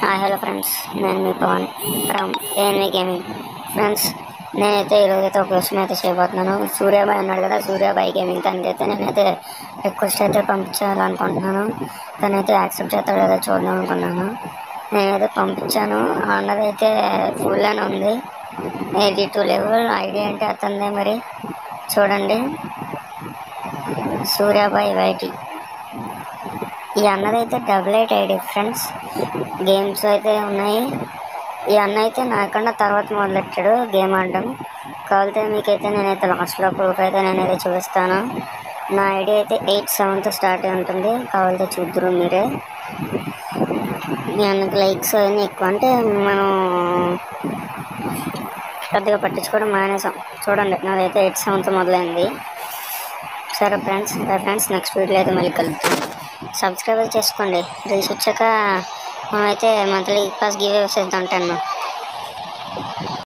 hi hello friends నేను మీ Pavan from ANV gaming friends నేనైతే ఈరోజైతే ఒక క్వశ్చన్ అయితే చేయబోతున్నాను సూర్యాబాయ్ అన్నాడు కదా సూర్యాబాయ్ గేమింగ్ తనకైతే నేనైతే రిక్వెస్ట్ అయితే పంపించాలనుకుంటున్నాను తనైతే యాక్సెప్ట్ చేస్తాడో లేదో చూద్దాం అనుకున్నాను నేనైతే పంపించాను అన్నదైతే ఫుల్ అని ఉంది ఎయిటీ టూ లెవెల్ ఐడి అంటే అతనిదే మరి చూడండి సూర్యాబాయ్ వైటి ఈ అన్నదైతే double eight ID friends games అయితే ఉన్నాయి ఈ అన్న అయితే నాకన్నా తర్వాత మొదలెట్టాడు గేమ్ ఆడడం కావాలితే మీకైతే నేనైతే లాస్ట్లో ప్రూఫ్ అయితే నేనైతే చూపిస్తాను నా ఐడి అయితే ఎయిట్ సెవెన్త్ స్టార్ట్ అయి ఉంటుంది కావాలితే చూద్దరు మీరే మీ అన్నకి లైక్స్ అవన్నీ ఎక్కువ అంటే మనం పెద్దగా పట్టించుకోవడం మానేసాం చూడండి నాదైతే ఎయిట్ సెవెన్త్ మొదలైంది సరే ఫ్రెండ్స్ సరే ఫ్రెండ్స్ నెక్స్ట్ వీడియో అయితే మళ్ళీ కలుద్దాం సబ్స్క్రైబ్ చేసుకోండి రీచ్ వచ్చాక మనమైతే మంత్లీ పాస్ గివ్ వేసేద్దాం టెన్